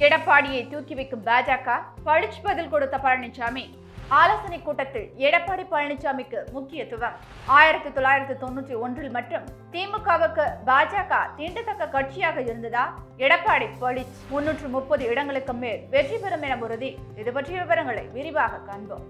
எடப்பாடியை தூக்கி வைக்கும் பாஜக பளிச்சு பதில் கொடுத்த பழனிசாமி ஆலோசனை கூட்டத்தில் எடப்பாடி பழனிசாமிக்கு முக்கியத்துவம் ஆயிரத்தி தொள்ளாயிரத்தி தொண்ணூற்றி ஒன்றில் மற்றும் திமுகவுக்கு பாஜக தீண்டத்தக்க கட்சியாக இருந்ததா எடப்பாடி பளிச் முன்னூற்று முப்பது இடங்களுக்கு மேல் வெற்றி பெறும் என உறுதி இது பற்றிய விவரங்களை விரிவாக காண்போம்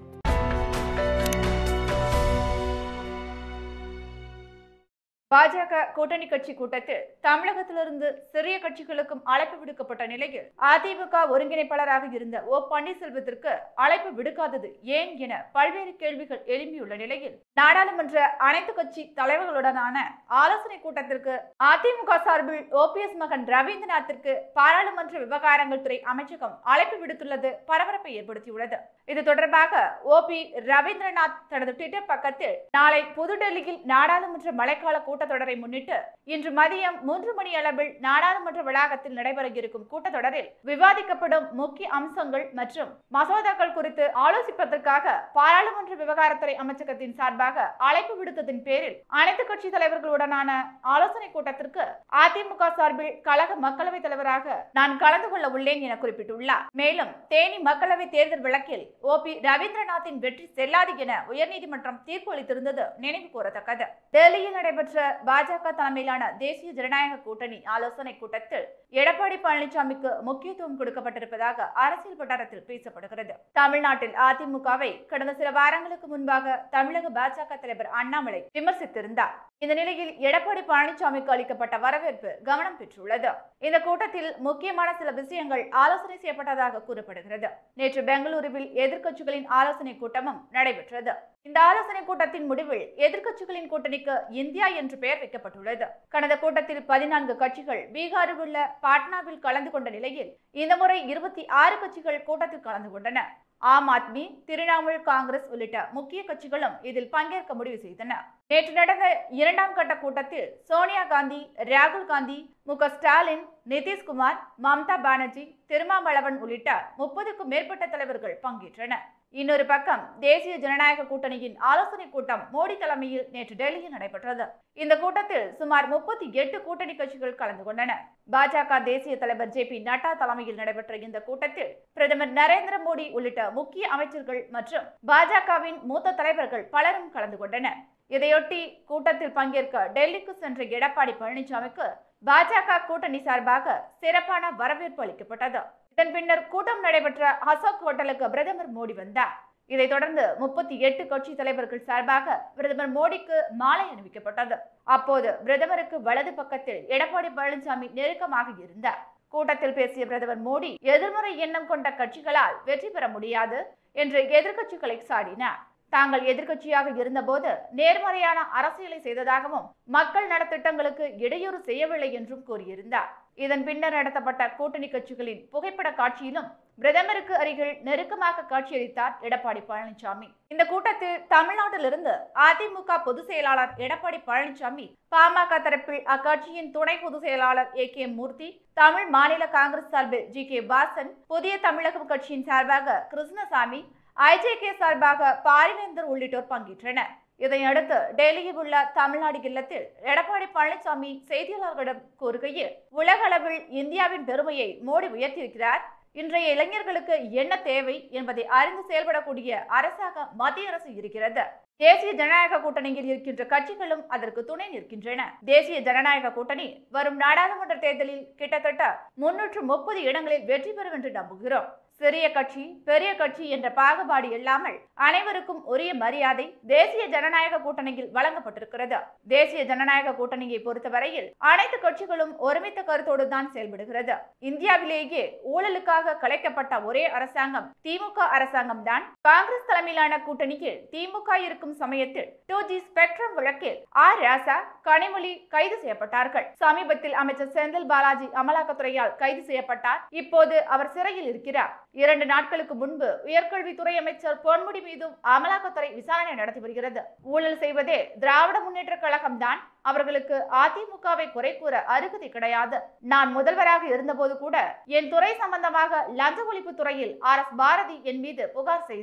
பாஜக கூட்டணி கட்சி கூட்டத்தில் தமிழகத்திலிருந்து சிறிய கட்சிகளுக்கும் அழைப்பு விடுக்கப்பட்ட நிலையில் அதிமுக ஒருங்கிணைப்பாளராக இருந்த ஓ பன்னீர்செல்வத்திற்கு அழைப்பு விடுக்காதது ஏன் என பல்வேறு கேள்விகள் எழும்பியுள்ள நிலையில் நாடாளுமன்ற அனைத்து கட்சி தலைவர்களுடனான ஆலோசனை கூட்டத்திற்கு அதிமுக சார்பில் ஓபிஎஸ் மகன் ரவீந்திரநாத்திற்கு பாராளுமன்ற விவகாரங்கள் துறை அமைச்சகம் அழைப்பு விடுத்துள்ளது பரபரப்பை ஏற்படுத்தியுள்ளது இது தொடர்பாக ஓபி ரவீந்திரநாத் தனது ட்விட்டர் பக்கத்தில் நாளை புதுடெல்லியில் நாடாளுமன்ற மழைக்கால கூட்டத்தொடரை முன்னிட்டு இன்று மதியம் மூன்று மணி அளவில் நாடாளுமன்ற வளாகத்தில் நடைபெற இருக்கும் கூட்டத்தொடரில் விவாதிக்கப்படும் முக்கிய அம்சங்கள் மற்றும் மசோதாக்கள் குறித்து ஆலோசிப்பதற்காக பாராளுமன்ற விவகாரத்துறை அமைச்சகத்தின் சார்பாக அழைப்பு விடுத்ததின் பேரில் அனைத்து கட்சி தலைவர்களுடனான ஆலோசனை கூட்டத்திற்கு அதிமுக சார்பில் கழக மக்களவைத் தலைவராக நான் கலந்து கொள்ள உள்ளேன் என குறிப்பிட்டுள்ளார் மேலும் தேனி மக்களவை தேர்தல் வழக்கில் ஓ பி ரவீந்திரநாத்தின் வெற்றி செல்லாது என உயர்நீதிமன்றம் தீர்ப்பு அளித்திருந்தது நினைவு கூறத்தக்கது டெல்லியில் நடைபெற்ற பாஜக தலைமையிலான தேசிய ஜனநாயக கூட்டணி ஆலோசனை கூட்டத்தில் எடப்பாடி பழனிசாமிக்கு முக்கியத்துவம் கொடுக்கப்பட்டிருப்பதாக அரசியல் வட்டாரத்தில் பேசப்படுகிறது தமிழ்நாட்டில் அதிமுகவை கடந்த சில வாரங்களுக்கு முன்பாக தமிழக பாஜக தலைவர் அண்ணாமலை விமர்சித்திருந்தார் இந்த நிலையில் எடப்பாடி பழனிசாமிக்கு அளிக்கப்பட்ட வரவேற்பு கவனம் பெற்றுள்ளது இந்த கூட்டத்தில் முக்கியமான சில விஷயங்கள் ஆலோசனை செய்யப்பட்டதாக கூறப்படுகிறது நேற்று பெங்களூருவில் எதிர்க்கட்சிகளின் ஆலோசனை கூட்டமும் நடைபெற்றது இந்த ஆலோசனை கூட்டத்தின் முடிவில் எதிர்க்கட்சிகளின் கூட்டணிக்கு இந்தியா என்று பெயர் வைக்கப்பட்டுள்ளது கடந்த கூட்டத்தில் பதினான்கு கட்சிகள் பீகாரில் உள்ள பாட்னாவில் கலந்து கொண்ட நிலையில் இந்த முறை இருபத்தி ஆறு கட்சிகள் கூட்டத்தில் கலந்து கொண்டன ஆம் ஆத்மி திரிணாமுல் காங்கிரஸ் உள்ளிட்ட முக்கிய கட்சிகளும் இதில் பங்கேற்க முடிவு செய்தன நேற்று நடந்த இரண்டாம் கட்ட கூட்டத்தில் சோனியா காந்தி ராகுல் காந்தி மு க ஸ்டாலின் நிதிஷ்குமார் மம்தா பானர்ஜி திருமாவளவன் உள்ளிட்ட முப்பதுக்கும் மேற்பட்ட தலைவர்கள் பங்கேற்றனர் இன்னொரு பக்கம் தேசிய ஜனநாயக கூட்டணியின் ஆலோசனை கூட்டம் மோடி தலைமையில் நேற்று டெல்லியில் நடைபெற்றது இந்த கூட்டத்தில் சுமார் முப்பத்தி எட்டு கூட்டணி கட்சிகள் கலந்து கொண்டன பாஜக தேசிய தலைவர் ஜே பி நட்டா தலைமையில் நடைபெற்ற இந்த கூட்டத்தில் பிரதமர் நரேந்திர மோடி உள்ளிட்ட முக்கிய அமைச்சர்கள் மற்றும் பாஜகவின் மூத்த தலைவர்கள் பலரும் கலந்து கொண்டனர் இதையொட்டி கூட்டத்தில் பங்கேற்க டெல்லிக்கு சென்ற எடப்பாடி பழனிசாமிக்கு பாஜக கூட்டணி சார்பாக சிறப்பான வரவேற்பு அளிக்கப்பட்டது இதன் பின்னர் கூட்டம் நடைபெற்ற அசோக் ஹோட்டலுக்கு பிரதமர் மோடி வந்தார் இதைத் தொடர்ந்து முப்பத்தி எட்டு கட்சி தலைவர்கள் சார்பாக பிரதமர் மோடிக்கு மாலை அணிவிக்கப்பட்டது அப்போது பிரதமருக்கு வலது பக்கத்தில் எடப்பாடி பழனிசாமி நெருக்கமாக இருந்தார் கூட்டத்தில் பேசிய பிரதமர் மோடி எதிர்மறை எண்ணம் கொண்ட கட்சிகளால் வெற்றி பெற முடியாது என்று எதிர்க்கட்சிகளை சாடினார் தாங்கள் எதிர்க்கட்சியாக இருந்தபோது நேர்மறையான அரசியலை செய்ததாகவும் மக்கள் நலத்திட்டங்களுக்கு இடையூறு செய்யவில்லை என்றும் கூறியிருந்தார் இதன் பின்னர் நடத்தப்பட்ட கூட்டணி கட்சிகளின் புகைப்பட காட்சியிலும் பிரதமருக்கு அருகில் நெருக்கமாக காட்சியளித்தார் எடப்பாடி பழனிசாமி இந்த கூட்டத்தில் தமிழ்நாட்டிலிருந்து அதிமுக பொதுச் செயலாளர் எடப்பாடி பழனிசாமி பாமக தரப்பில் அக்கட்சியின் துணை பொதுச் செயலாளர் ஏ கே மூர்த்தி தமிழ் மாநில காங்கிரஸ் சார்பில் ஜி கே வாசன் புதிய தமிழகம் கட்சியின் சார்பாக கிருஷ்ணசாமி ஐஜேகே சார்பாக பாரிவேந்தர் உள்ளிட்டோர் பங்கேற்றனர் இதையடுத்து டெல்லியில் உள்ள தமிழ்நாடு இல்லத்தில் எடப்பாடி பழனிசாமி செய்தியாளர்களிடம் கூறுகையில் உலக அளவில் இந்தியாவின் பெருமையை மோடி உயர்த்தியிருக்கிறார் இன்றைய இளைஞர்களுக்கு என்ன தேவை என்பதை அறிந்து செயல்படக்கூடிய அரசாக மத்திய அரசு இருக்கிறது தேசிய ஜனநாயக கூட்டணியில் இருக்கின்ற கட்சிகளும் அதற்கு துணை நிற்கின்றன தேசிய ஜனநாயக கூட்டணி வரும் நாடாளுமன்ற தேர்தலில் கிட்டத்தட்ட முன்னூற்று முப்பது இடங்களில் வெற்றி பெறும் என்று நம்புகிறோம் சிறிய கட்சி பெரிய கட்சி என்ற பாகுபாடு இல்லாமல் அனைவருக்கும் உரிய மரியாதை தேசிய ஜனநாயக கூட்டணியில் வழங்கப்பட்டிருக்கிறது தேசிய ஜனநாயக கூட்டணியை பொறுத்தவரையில் அனைத்து கட்சிகளும் ஒருமித்த கருத்தோடு தான் செயல்படுகிறது இந்தியாவிலேயே ஊழலுக்காக கலைக்கப்பட்ட ஒரே அரசாங்கம் திமுக அரசாங்கம் தான் காங்கிரஸ் தலைமையிலான கூட்டணியில் திமுக இருக்கும் சமயத்தில் டூ ஜி ஸ்பெக்ட்ரம் வழக்கில் ஆர் ராசா கனிமொழி கைது செய்யப்பட்டார்கள் சமீபத்தில் அமைச்சர் செந்தில் பாலாஜி அமலாக்கத்துறையால் கைது செய்யப்பட்டார் இப்போது அவர் சிறையில் இருக்கிறார் இரண்டு நாட்களுக்கு முன்பு உயர்கல்வித்துறை அமைச்சர் பொன்முடி மீதும் அமலாக்கத்துறை விசாரணை நடத்தி வருகிறது ஊழல் செய்வதே திராவிட முன்னேற்ற கழகம் தான் அவர்களுக்கு அதிமுகவை குறை கூற அருகதை கிடையாது நான் முதல்வராக இருந்தபோது கூட என் துறை சம்பந்தமாக லஞ்ச ஒழிப்பு துறையில் ஆர் எஸ் பாரதி என் மீது புகார் செய்தார்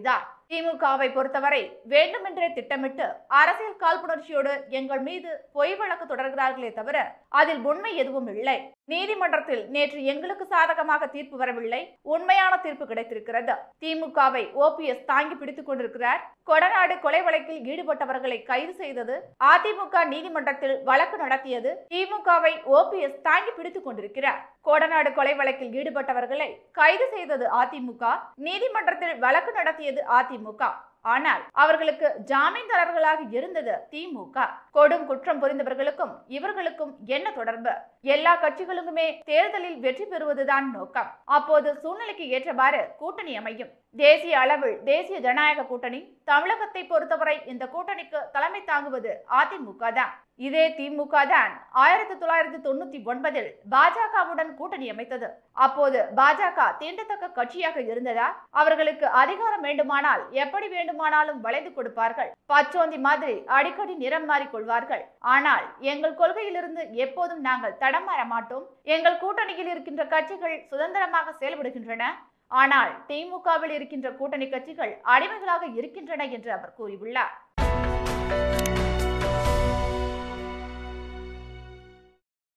திமுகவை பொறுத்தவரை வேண்டுமென்றே திட்டமிட்டு அரசியல் காழ்ப்புணர்ச்சியோடு எங்கள் மீது பொய் வழக்கு தொடர்கிறார்களே தவிர அதில் உண்மை எதுவும் இல்லை நீதிமன்றத்தில் நேற்று எங்களுக்கு சாதகமாக தீர்ப்பு வரவில்லை உண்மையான தீர்ப்பு கிடைத்திருக்கிறது திமுகவை ஓபிஎஸ் தாங்கி பிடித்துக் கொண்டிருக்கிறார் கொடநாடு கொலை வழக்கில் ஈடுபட்டவர்களை கைது செய்தது அதிமுக நீதிமன்றத்தில் வழக்கு நடத்தியது திமுகவை ஓபிஎஸ் தாங்கி பிடித்துக் கொண்டிருக்கிறார் கோடநாடு கொலை வழக்கில் ஈடுபட்டவர்களை கைது செய்தது அதிமுக நீதிமன்றத்தில் வழக்கு நடத்தியது அதிமுக ஆனால் அவர்களுக்கு ஜாமீன்தாரர்களாக இருந்தது திமுக கொடும் குற்றம் புரிந்தவர்களுக்கும் இவர்களுக்கும் என்ன தொடர்பு எல்லா கட்சிகளுக்குமே தேர்தலில் வெற்றி பெறுவதுதான் நோக்கம் அப்போது சூழ்நிலைக்கு ஏற்றவாறு கூட்டணி அமையும் தேசிய அளவில் தேசிய ஜனநாயக கூட்டணி தமிழகத்தை பொறுத்தவரை இந்த கூட்டணிக்கு தலைமை தாங்குவது அதிமுக தான் இதே திமுக தான் ஆயிரத்தி தொள்ளாயிரத்தி தொண்ணூத்தி ஒன்பதில் பாஜகவுடன் கூட்டணி அமைத்தது அப்போது பாஜக தீண்டத்தக்க கட்சியாக இருந்ததா அவர்களுக்கு அதிகாரம் வேண்டுமானால் எப்படி வேண்டுமானாலும் வளைந்து கொடுப்பார்கள் பச்சோந்தி மாதிரி அடிக்கடி நிறம் மாறிக் கொள்வார்கள் ஆனால் எங்கள் கொள்கையிலிருந்து எப்போதும் நாங்கள் தடமாற மாட்டோம் எங்கள் கூட்டணியில் இருக்கின்ற கட்சிகள் சுதந்திரமாக செயல்படுகின்றன ஆனால் திமுகவில் இருக்கின்ற கூட்டணி கட்சிகள் அடிமைகளாக இருக்கின்றன என்று அவர் கூறியுள்ளார்